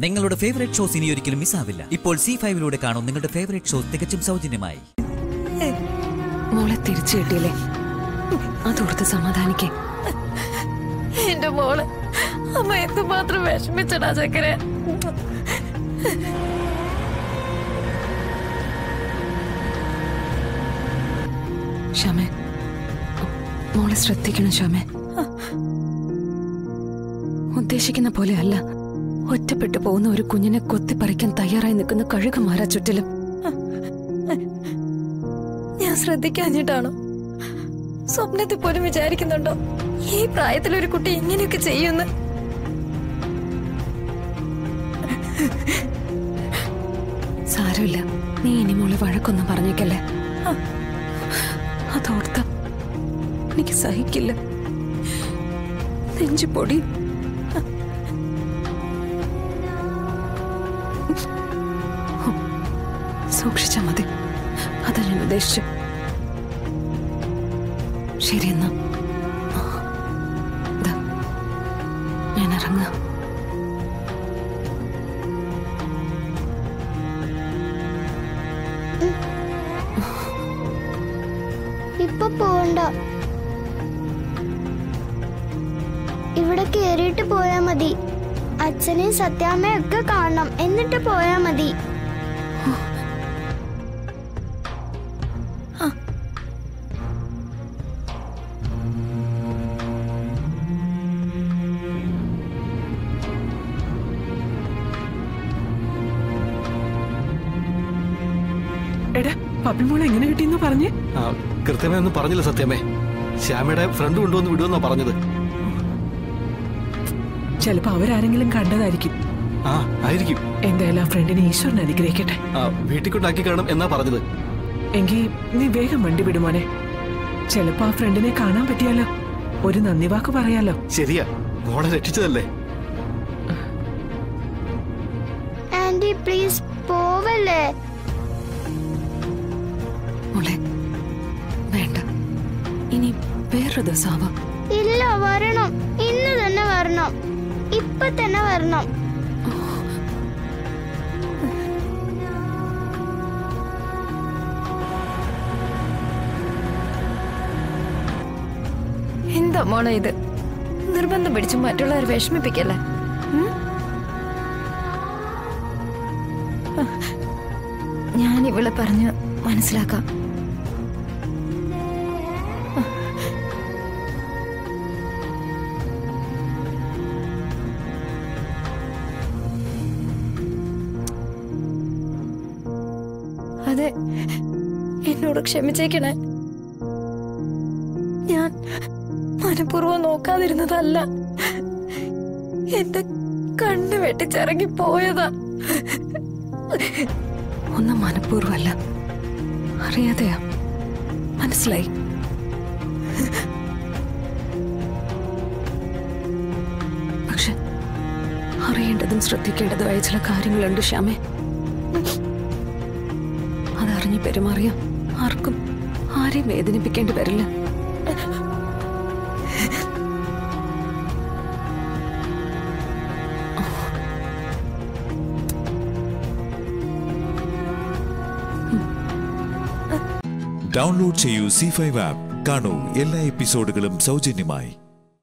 നിങ്ങളുടെ favourite shows ഇനി ഒരിക്കലും മിസ്സാവില്ല ഇപ്പോൾ സി ഫൈവിലൂടെ കാണും നിങ്ങളുടെ ഫേവറേറ്റ് ഷോസ് തികച്ചും സൗജന്യമായി മോളെ തിരിച്ചു കിട്ടിയില്ലേ അതോർത്ത് സമാധാനിക്കേ എന്റെ മോള് അമ്മ എന്തുമാത്രം വിഷമിച്ചടാ ചക്കരെ ഷമേ മോളെ ശ്രദ്ധിക്കണം ഷമേ ഉദ്ദേശിക്കുന്ന പോലെ അല്ല ഒറ്റപ്പെട്ടു പോകുന്ന ഒരു കുഞ്ഞിനെ കൊത്തിപ്പറിക്കാൻ തയ്യാറായി നിൽക്കുന്ന കഴുകമാരാ ചുറ്റിലും ഞാൻ ശ്രദ്ധിക്കാഞ്ഞിട്ടാണോ സ്വപ്നത്തിൽ പോലും വിചാരിക്കുന്നുണ്ടോ ഈ പ്രായത്തിൽ ഒരു കുട്ടി ഇങ്ങനെയൊക്കെ ചെയ്യുമെന്ന് സാരമില്ല നീ ഇനി മോളെ വഴക്കൊന്നും പറഞ്ഞേക്കല്ലേ അതോർത്ത എനിക്ക് സഹിക്കില്ല നെഞ്ചു പൊടി സൂക്ഷിച്ചാ മതി അതാ ഞാൻ ഉദ്ദേശിച്ചു ശരി എന്നാ ദാ, ഞാൻ ഇറങ്ങാം ഇപ്പൊ പോണ്ട ഇവിടെ കേറിയിട്ട് പോയാ മതി അച്ഛനെയും സത്യാമ്മയും ഒക്കെ കാണണം എന്നിട്ട് പോയാ മതി എടാ പപ്പിമോളെ എങ്ങനെ കിട്ടിയെന്ന് പറഞ്ഞേ ആ, കൃത്യമായി ഒന്നും പറഞ്ഞില്ല സത്യമേ ശ്യാമയുടെ ഫ്രണ്ട് കൊണ്ടുവന്ന് വിടുമെന്നാ പറഞ്ഞത് ചിലപ്പോ അവരാരെങ്കിലും കണ്ടതായിരിക്കും ആ ആയിരിക്കും എന്തായാലും ആ ഫ്രണ്ടിനെ ഈശ്വരൻ അനുഗ്രഹിക്കട്ടെ ആ, വീട്ടിൽ കൊണ്ടാക്കി കാണും എന്നാ പറഞ്ഞത് എങ്കി നീ വേഗം വണ്ടി വിടുമോനെ ചിലപ്പോ ആ ഫ്രണ്ടിനെ കാണാൻ പറ്റിയാലോ ഒരു നന്ദി വാക്ക് പറയാലോ ശരിയാ മോളെ രക്ഷിച്ചതല്ലേ ആന്റി പ്ലീസ് പോവല്ലേ മോളെ വേണ്ട ഇനി വേറൊരു ദിവസം ആവാം ഇല്ല വരണം ഇന്ന് തന്നെ വരണം ഇപ്പൊ തന്നെ വരണം എന്താ മോളെ ഇത് നിർബന്ധം പിടിച്ച് മറ്റുള്ളവരെ വിഷമിപ്പിക്കല്ലേ ഉം? ഞാൻ ഇവളെ പറഞ്ഞ് മനസ്സിലാക്കാം അതെ എന്നോട് ക്ഷമിച്ചേക്കണേ ഞാൻ മനഃപൂർവ്വം നോക്കാതിരുന്നതല്ല എന്റെ കണ്ണ് വെട്ടിച്ചിറങ്ങി പോയതാ ഒന്നും മനഃപൂർവ്വമല്ല അറിയാതെയാ മനസ്സിലായി പക്ഷെ അറിയേണ്ടതും ശ്രദ്ധിക്കേണ്ടതുമായ ചില കാര്യങ്ങളുണ്ട് ശ്യാമേ അതറിഞ്ഞ് പെരുമാറിയ ആർക്കും ആരെയും വേദനിപ്പിക്കേണ്ടി വരില്ല ഡൗൺലോഡ് ചെയ്യൂ സി ഫൈവ് ആപ്പ് കാണൂ എല്ലാ എപ്പിസോഡുകളും സൗജന്യമായി